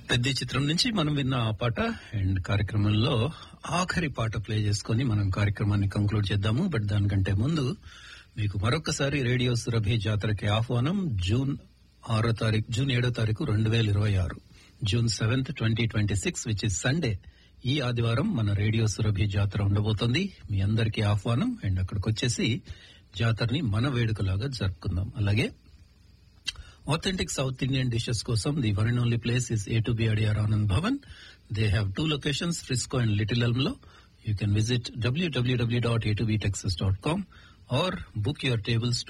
పెద్ద చిత్రం నుంచి మనం విన్న ఆ పాట అండ్ కార్యక్రమంలో ఆఖరి పాట ప్లే చేసుకుని మనం కార్యక్రమాన్ని కంక్లూడ్ చేద్దాము బట్ దానికంటే ముందు మీకు మరొకసారి రేడియో సురభి జాతరకి ఆహ్వానం జూన్ ఆరో తారీఖు జూన్ ఏడో తారీఖు రెండు వేల ఇరవై ఆరు June seventh twenty twenty six which is Sunday ఈ ఆదివారం మన రేడియో సురభి జాతర ఉండబోతోంది మీ అందరికీ ఆహ్వానం అండ్ అక్కడికి వచ్చేసి జాతరని మన వేడుకలాగా జరుపుకుందాం అలాగే authentic South Indian dishes కోసం the one and only place is A to B Adiyar Anand Bhavan. They have two locations, Frisco and Little Elmlo. You can visit www.a2btexas.com or book your tables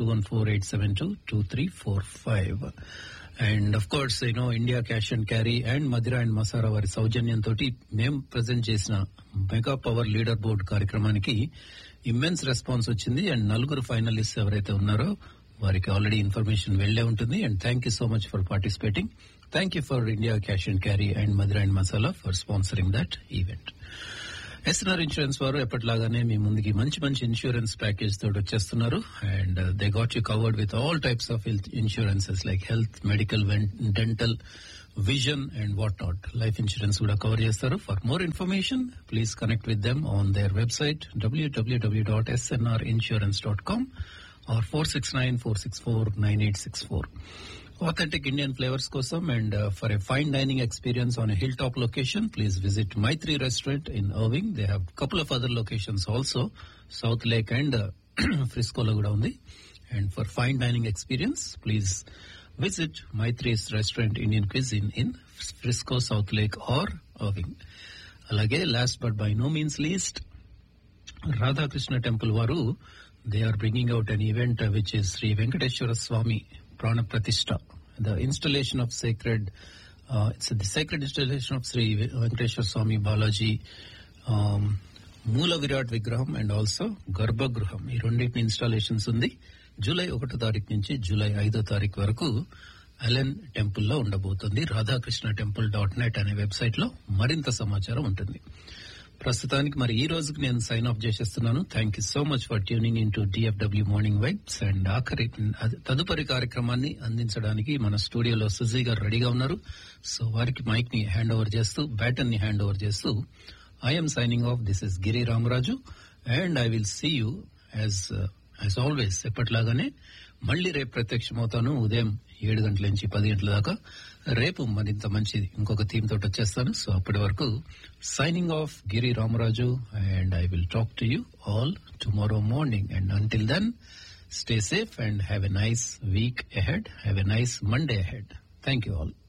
214-872-2345. And of course you know India cash and carry and Madira and Masala వారి సౌజన్యంతో మేము present చేసిన mega power leader board కార్యక్రమానికి immense response వచ్చింది and నలుగురు finalist ఎవరైతే ఉన్నారో వారికి ఆల్రెడీ ఇన్ఫర్మేషన్ వెళ్లే ఉంటుంది and thank you so much for participating thank you for India cash and carry and Madira and Masala for sponsoring that event SNR insurance వారు ఎప్పటిలాగానే మీ ముందుకి మంచి మంచి ఇన్సూరెన్స్ ప్యాకేజ్ తోటి వచ్చేస్తున్నారు and they got you covered with all types of health insurances like health medical dental vision and what not life insurance కూడా cover చేస్తారు for more information please connect with them on their website W W W dot SNR insurance dot com or 469-464-9864. Authentic Indian flavors kosam and uh, for a fine dining experience on a hilltop location, please visit Maitri Restaurant in Irving. They have a couple of other locations also, South Lake and uh, Frisco lo kuda undi. And for fine dining experience, please visit Maitri's Restaurant Indian Cuisine in Frisco, South Lake or Irving. అలాగే last but by no means least Radhakrishna temple వారు they are bringing out an event uh, which is Sri Venkateshwara Swami Prana Pratishtha, the installation of sacred, uh, it's the sacred installation of Sri Venkateshwara Swami Balaji, um, మూల విరాట్ విగ్రహం and also గర్భగృహం ఈ రెండింటిని installations ఉంది July ఒకటో తారీఖు నుంచి July ఐదో తారీఖు వరకు అలెన్ టెంపుల్ లో ఉండబోతుంది రాధాకృష్ణ టెంపుల్ డాట్ నెట్ అనే వెబ్సైట్ లో మరింత సమాచారం ఉంటుంది ప్రస్తుతానికి మరి ఈ రోజుకి నేను సైన్ ఆఫ్ చేసేస్తున్నాను thank you so much for tuning in to DFW morning vibes and ఆఖరి తదుపరి కార్యక్రమాన్ని అందించడానికి మన స్టూడియోలో సుజీ గారు రెడీగా ఉన్నారు సో వారికి మైక్ ని హ్యాండ్ ఓవర్ చేస్తూ బ్యాటన్ ని హ్యాండ్ ఓవర్ చేస్తూ I'm signing off this is Giri Ramaraju and I will see you as as always ఎప్పట్లాగానే మళ్ళీ రేపు ప్రత్యక్షమవుతాను ఉదయం ఏడు గంటల నుంచి పది గంటల దాకా రేపు మరింత మంచిది ఇంకొక థీమ్ తోటి వచ్చేస్తాను సో అప్పటి వరకు signing off Giri Ramaraju and I will talk to you all tomorrow morning and until then stay safe and have a nice week ahead have a nice Monday ahead thank you all